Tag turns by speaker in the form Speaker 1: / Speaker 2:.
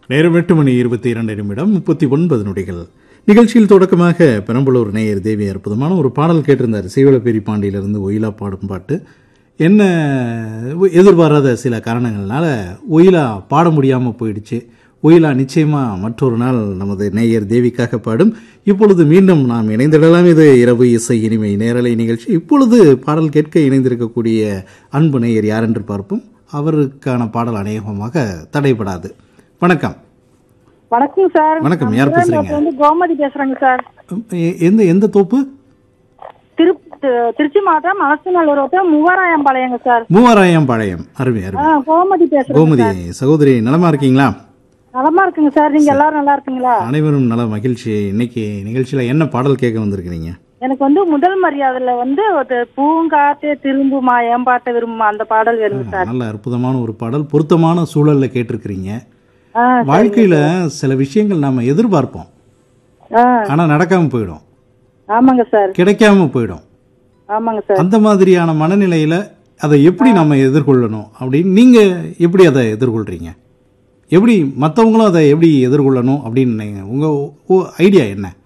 Speaker 1: நேரம் எட்டு மணி இருபத்தி இரண்டு நிமிடம் முப்பத்தி ஒன்பது நொடிகள் நிகழ்ச்சியில் தொடக்கமாக பெரம்பலூர் நேயர் தேவி அற்புதமான ஒரு பாடல் கேட்டிருந்தார் சீவலப்பேரி பாண்டியிலிருந்து ஒயிலா பாடும் பாட்டு என்ன எதிர்பாராத சில காரணங்கள்னால ஒயிலா பாட முடியாமல் போயிடுச்சு ஒயிலா நிச்சயமா மற்றொரு நாள் நமது நேயர் தேவிக்காக பாடும் இப்பொழுது மீண்டும் நாம் இணைந்திடலாம் இது இரவு இசை இனிமை நேரலை நிகழ்ச்சி இப்பொழுது பாடல் கேட்க இணைந்திருக்கக்கூடிய அன்பு நேயர் யார் என்று பார்ப்போம் அவருக்கான பாடல் அநேகமாக தடைபடாது வணக்கம்
Speaker 2: வணக்கம் சார்
Speaker 1: வணக்கம், யார் பேசுறீங்க?
Speaker 2: நான் வந்து கோமதி பேசுறேங்க சார்
Speaker 1: எ- எந்த எந்த தோப்பு
Speaker 2: திரு தி- திருச்சி மாவட்டம் மலசநல்லூர் ரோட்டம் மூவாராயம்பாளையங்க சார்
Speaker 1: மூவாராயம் பாளையம் அருமை
Speaker 2: ஆ,
Speaker 1: அருமை
Speaker 2: கோமதி பேசுறேன்
Speaker 1: கோமதி சகோதரி நலமா இருக்கீங்களா
Speaker 2: நலமா இருக்குங்க சார் நீங்க எல்லாரும் நல்லா இருக்கீங்களா
Speaker 1: அனைவரும் நல மகிழ்ச்சி இன்னைக்கு நிகழ்ச்சியில என்ன பாடல் கேட்க வந்திருக்கிறீங்க
Speaker 2: எனக்கு வந்து முதல் மரியாதைல வந்து ஒரு பூங்காத்தே திரும்புமா ஏம்பாட்ட விரும்புமா அந்த பாடல் வேணுங்க சார்
Speaker 1: நல்ல அற்புதமான ஒரு பாடல் பொருத்தமான சூழல்ல கேட்டிருக்கிறீங்க
Speaker 2: ஆ,
Speaker 1: வாழ்க்கையில சில விஷயங்கள் நாம எதிர்பார்ப்போம்
Speaker 2: ஆ,
Speaker 1: ஆனா நடக்காம போயிடும்
Speaker 2: ஆமாங்க சார்
Speaker 1: கிடைக்காம போயிடும்
Speaker 2: ஆமாங்க சார்
Speaker 1: அந்த மாதிரியான மனநிலையில அதை எப்படி நம்ம எதிர்கொள்ளணும் அப்படின்னு நீங்க எப்படி அதை எதிர்கொள்றீங்க எப்படி மற்றவங்களும் அதை எப்படி எதிர்கொள்ளணும் அப்படின்னு நீங்க- உங்க ஐடியா என்ன